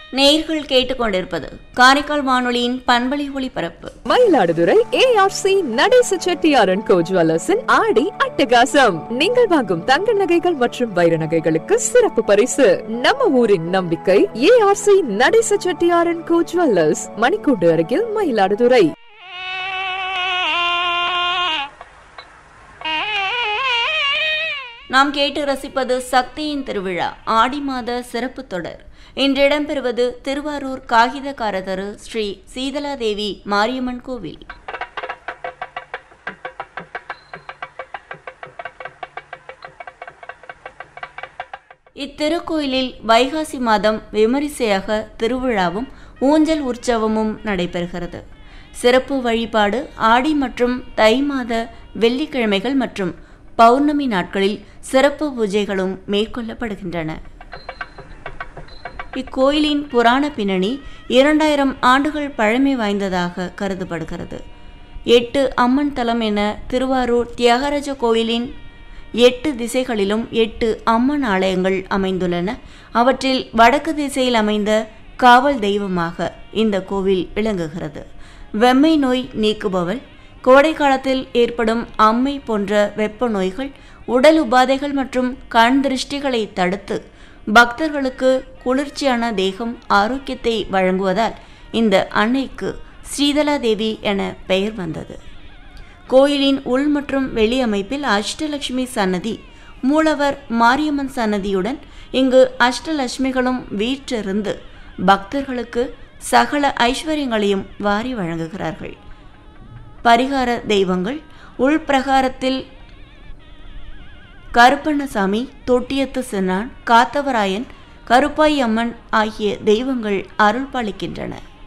நேர்கள் கேட்டுக்கொண்டிருப்பது காரைக்கால் வானொலியின் பண்பலை ஒளிபரப்பு மயிலாடுதுறை ஏஆர்சி நடேச செட்டியாரன் கோ ஜுவல்லர்ஸின் ஆடி அட்டகாசம் நீங்கள் வாங்கும் தங்க நகைகள் மற்றும் வைர நகைகளுக்கு சிறப்பு பரிசு நம்ம ஊரின் நம்பிக்கை ஏஆர்சி நடேச செட்டியாரன் கோ ஜுவல்லர்ஸ் மணிக்கூண்டு அருகில் மயிலாடுதுறை நாம் கேட்டு ரசிப்பது சக்தியின் திருவிழா ஆடி மாத சிறப்பு தொடர் இன்று இடம்பெறுவது திருவாரூர் காகிதக்காரதரு ஸ்ரீ சீதலாதேவி மாரியம்மன் கோவில் இத்திருக்கோயிலில் வைகாசி மாதம் விமரிசையாக திருவிழாவும் ஊஞ்சல் உற்சவமும் நடைபெறுகிறது சிறப்பு வழிபாடு ஆடி மற்றும் தை மாத வெள்ளிக்கிழமைகள் மற்றும் பௌர்ணமி நாட்களில் சிறப்பு பூஜைகளும் மேற்கொள்ளப்படுகின்றன இக்கோயிலின் புராண பின்னணி இரண்டாயிரம் ஆண்டுகள் பழமை வாய்ந்ததாக கருதப்படுகிறது எட்டு அம்மன் தலம் என திருவாரூர் தியாகராஜ கோயிலின் எட்டு திசைகளிலும் எட்டு அம்மன் ஆலயங்கள் அமைந்துள்ளன அவற்றில் வடக்கு திசையில் அமைந்த காவல் தெய்வமாக இந்த கோவில் விளங்குகிறது வெம்மை நோய் நீக்குபவள் கோடை காலத்தில் ஏற்படும் அம்மை போன்ற வெப்ப நோய்கள் உடல் உபாதைகள் மற்றும் கண் திருஷ்டிகளை தடுத்து பக்தர்களுக்கு குளிர்ச்சியான தேகம் ஆரோக்கியத்தை வழங்குவதால் இந்த அன்னைக்கு ஸ்ரீதலா தேவி என பெயர் வந்தது கோயிலின் உள் மற்றும் வெளி அமைப்பில் அஷ்டலட்சுமி சன்னதி மூலவர் மாரியம்மன் சன்னதியுடன் இங்கு அஷ்டலட்சுமிகளும் வீற்றிருந்து பக்தர்களுக்கு சகல ஐஸ்வர்யங்களையும் வாரி வழங்குகிறார்கள் பரிகார தெய்வங்கள் உள்பிரகாரத்தில் கருப்பண்ணசாமி தொட்டியத்து சின்னான் காத்தவராயன் கருப்பாய் அம்மன் ஆகிய தெய்வங்கள் அருள் பாலிக்கின்றன